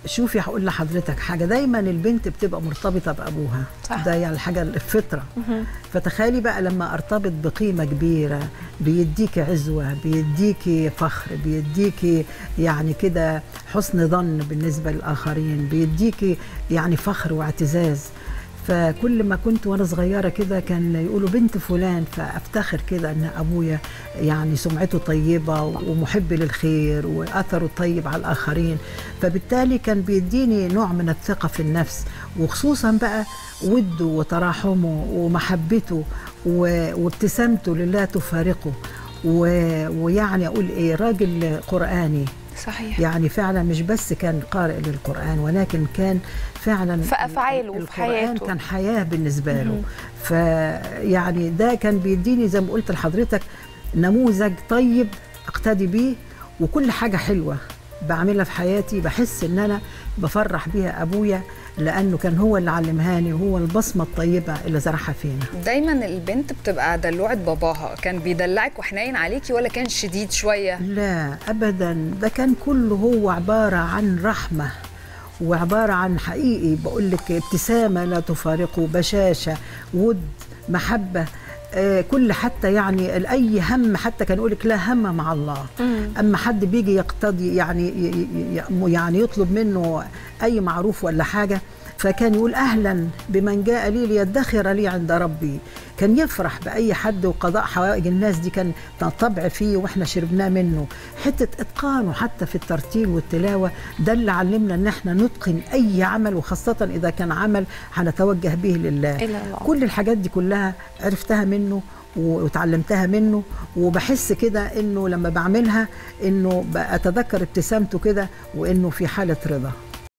شوفي هقول لحضرتك حاجه دايما البنت بتبقى مرتبطه بابوها صح. ده يعني الحاجه الفطره فتخيلي بقى لما ارتبط بقيمه كبيره بيديكي عزوه بيديكي فخر بيديكي يعني كده حسن ظن بالنسبه للاخرين بيديكي يعني فخر واعتزاز فكل ما كنت وانا صغيره كده كان يقولوا بنت فلان فافتخر كده ان ابويا يعني سمعته طيبه ومحب للخير واثره طيب على الاخرين فبالتالي كان بيديني نوع من الثقه في النفس وخصوصا بقى وده وتراحمه ومحبته و- وابتسامته لله تفارقه و- ويعني اقول ايه راجل قراني صحيح يعني فعلا مش بس كان قارئ للقرآن ولكن كان فعلا في أفعاله وفي القرآن حياته. كان حياة بالنسبة له فيعني ده كان بيديني زي ما قلت لحضرتك نموذج طيب اقتدي بيه وكل حاجة حلوة بعملها في حياتي بحس ان انا بفرح بيها ابويا لانه كان هو اللي علمهاني وهو البصمه الطيبه اللي زرعها فينا دايما البنت بتبقى دلوعه باباها كان بيدلعك وحنين عليكي ولا كان شديد شويه لا ابدا ده كان كله هو عباره عن رحمه وعباره عن حقيقي بقول لك ابتسامه لا تفارقه بشاشه ود محبه آه، كل حتى يعني اي هم حتى كان يقول لك لا هم مع الله اما حد بيجي يقتضي يعني ي- ي- يعني يطلب منه اي معروف ولا حاجه فكان يقول اهلا بمن جاء لي ليدخر لي عند ربي كان يفرح باي حد وقضاء حوائج الناس دي كان طبع فيه واحنا شربناه منه حته اتقانه حتى في الترتيل والتلاوه ده اللي علمنا ان احنا نتقن اي عمل وخاصه اذا كان عمل هنتوجه به لله إلى الله. كل الحاجات دي كلها عرفتها منه وتعلمتها منه وبحس كده انه لما بعملها انه اتذكر ابتسامته كده وانه في حاله رضا